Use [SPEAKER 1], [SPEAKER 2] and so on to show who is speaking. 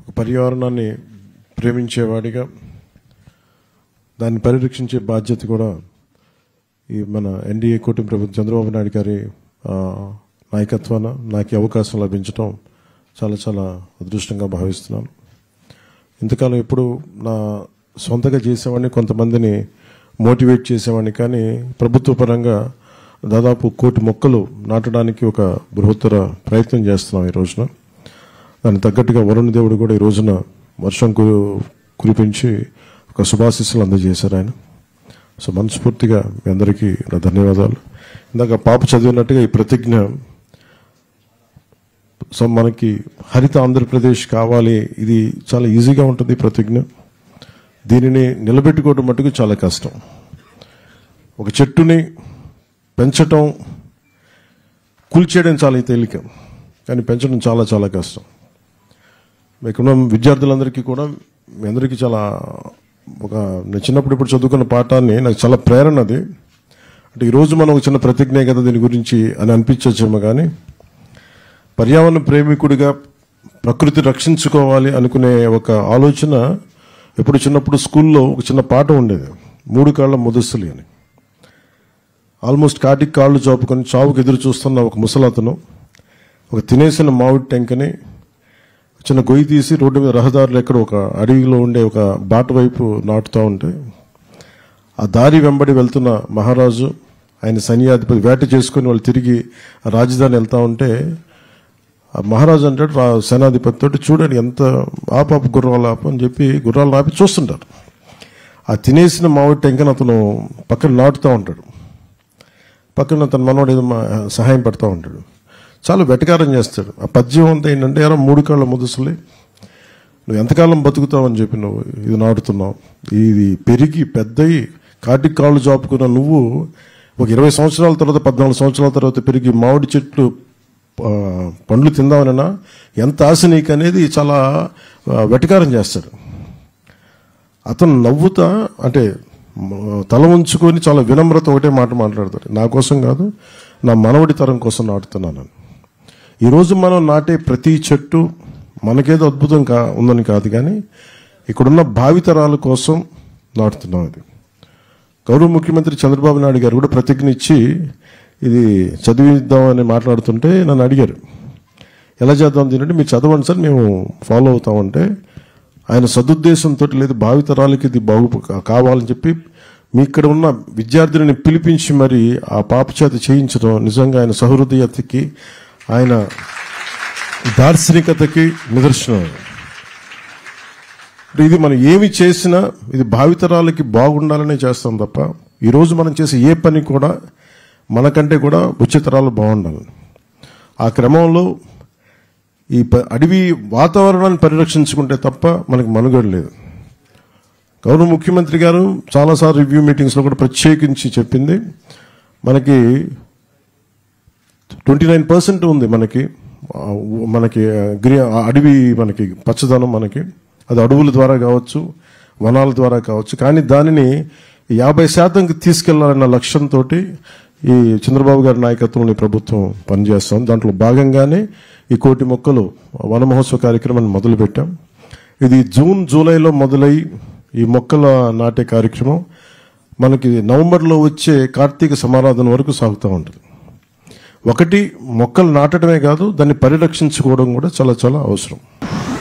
[SPEAKER 1] పర్యావరణాన్ని ప్రేమించేవాడిగా దాన్ని పరిరక్షించే బాధ్యత కూడా ఈ మన ఎన్డీఏ కూటమి ప్రభుత్వం చంద్రబాబు నాయుడు గారి ఆ, నాయకత్వాన నాకు ఈ అవకాశం లభించడం చాలా చాలా అదృష్టంగా భావిస్తున్నాను ఇంతకాలం ఎప్పుడు నా సొంతగా చేసేవాడిని కొంతమందిని మోటివేట్ చేసేవాడిని కానీ ప్రభుత్వ పరంగా దాదాపు కోటి మొక్కలు నాటడానికి ఒక బృహత్తర ప్రయత్నం చేస్తున్నాం ఈ రోజున దానికి తగ్గట్టుగా వరుణ దేవుడు కూడా ఈ రోజున వర్షం కు- కురిపించి ఒక శుభాశిస్సులు అందజేశారు ఆయన సో మనస్ఫూర్తిగా మీ అందరికీ నా ధన్యవాదాలు ఇందాక పాప చదివినట్టుగా ఈ ప్రతిజ్ఞ సో మనకి హరిత ఆంధ్రప్రదేశ్ కావాలి ఇది చాలా ఈజీగా ఉంటుంది ఈ ప్రతిజ్ఞ దీనిని నిలబెట్టుకోవడం మటుకు చాలా కష్టం ఒక చెట్టుని పెంచటం కూల్చేయడం చాలా తేలిక కానీ పెంచడం చాలా చాలా కష్టం ఇక్కడ ఉన్న విద్యార్థులందరికీ కూడా మీ అందరికీ చాలా ఒక నేను చిన్నప్పుడు ఇప్పుడు చదువుకున్న పాఠాన్ని నాకు చాలా ప్రేరణ అది అంటే ఈరోజు మనం ఒక చిన్న ప్రతిజ్ఞ కదా దీని గురించి అని అనిపించచ్చేమో కానీ పర్యావరణ ప్రేమికుడిగా ప్రకృతి రక్షించుకోవాలి అనుకునే ఒక ఆలోచన ఎప్పుడు చిన్నప్పుడు స్కూల్లో ఒక చిన్న పాట ఉండేది మూడు కాళ్ళ ముదస్సులి అని ఆల్మోస్ట్ కాటికి కాళ్ళు చాపుకొని చావుకు ఎదురు చూస్తున్న ఒక ముసలతను ఒక తినేసిన మామిడి టెంకని చిన్న గొయ్యి తీసి రోడ్డు మీద రహదారులు ఎక్కడ ఒక అడవిలో ఉండే ఒక బాట వైపు నాటుతూ ఉంటే ఆ దారి వెంబడి వెళ్తున్న మహారాజు ఆయన సైన్యాధిపతి వేట చేసుకుని వాళ్ళు తిరిగి ఆ రాజధాని వెళ్తా ఉంటే ఆ మహారాజు అంటాడు రా సేనాధిపతి తోటి చూడండి ఎంత ఆపాప గుర్రాలు ఆపు అని చెప్పి గుర్రాలు ఆపి చూస్తుంటారు ఆ తినేసిన మామిడి టెంకని అతను పక్కన నాటుతూ ఉంటాడు పక్కన తన మనవాడు ఏదో మా- సహాయం పడుతూ ఉంటాడు చాలా వెటకారం చేస్తాడు ఆ పద్యం అంతా ఏంటంటే ఎరా మూడు కాళ్ళ ముదుసులే నువ్వు ఎంతకాలం బతుకుతావు అని చెప్పి నువ్వు ఇది నాటుతున్నావు ఇది పెరిగి పెద్దయి కాటికి కాళ్ళు చాపుకున్న నువ్వు ఒక ఇరవై సంవత్సరాల తర్వాత పద్నాలుగు సంవత్సరాల తర్వాత పెరిగి మామిడి చెట్లు ఆ, పండ్లు తిందామనన్నా ఎంత ఆశ నీకు అనేది చాలా ఆ, వెటకారం చేస్తాడు అతను నవ్వుతా అంటే మ- తల ఉంచుకొని చాలా వినమ్రత ఒకటే మాట మాట్లాడతాడు నా కోసం కాదు నా మనవడి తరం కోసం నాటుతున్నాను ఈరోజు మనం నాటే ప్రతి చెట్టు మనకేదో అద్భుతం కా ఉందని కాదు కానీ ఇక్కడున్న భావితరాల కోసం నాటుతున్నాం ఇది గౌరవ ముఖ్యమంత్రి చంద్రబాబు నాయుడు గారు కూడా ప్రతిజ్ఞ ఇచ్చి ఇది చదివిద్దామని మాట్లాడుతుంటే నన్ను అడిగారు ఎలా చేద్దాం దీనంటే మీరు చదవండి సార్ మేము ఫాలో అవుతామంటే ఆయన సదుద్దేశంతో లేదు భావితరాలకి ఇది బాగు కావాలని చెప్పి మీ ఇక్కడ ఉన్న విద్యార్థులని పిలిపించి మరి ఆ పాప చేత చేయించడం నిజంగా ఆయన సహృదయతకి ఆయన దార్శనికతకి నిదర్శనం అంటే ఇది మనం ఏమి చేసినా ఇది భావితరాలకి బాగుండాలనే చేస్తాం తప్ప ఈరోజు మనం చేసే ఏ పని కూడా మనకంటే కూడా వచ్చే తరాలు బాగుండాలి ఆ క్రమంలో ఈ ప- అడవి వాతావరణాన్ని పరిరక్షించుకుంటే తప్ప మనకి మనుగడ లేదు గౌరవ ముఖ్యమంత్రి గారు చాలాసార్లు రివ్యూ మీటింగ్స్లో కూడా ప్రత్యేకించి చెప్పింది మనకి ట్వంటీ నైన్ పర్సెంట్ ఉంది మనకి ఆ, మనకి గ్రీ ఆ అడవి మనకి పచ్చదనం మనకి అది అడవుల ద్వారా కావచ్చు వనాల ద్వారా కావచ్చు కానీ దానిని యాభై శాతంకి తీసుకెళ్లాలన్న లక్ష్యంతో ఈ చంద్రబాబు గారి నాయకత్వంలో ఈ ప్రభుత్వం పనిచేస్తాం దాంట్లో భాగంగానే ఈ కోటి మొక్కలు వన మహోత్సవ కార్యక్రమాన్ని మొదలుపెట్టాం ఇది జూన్ జూలైలో మొదలై ఈ మొక్కల నాటే కార్యక్రమం మనకి నవంబర్లో వచ్చే కార్తీక సమారాధన వరకు సాగుతూ ఉంటుంది ఒకటి మొక్కలు నాటడమే కాదు దాన్ని పరిరక్షించుకోవడం కూడా చాలా చాలా అవసరం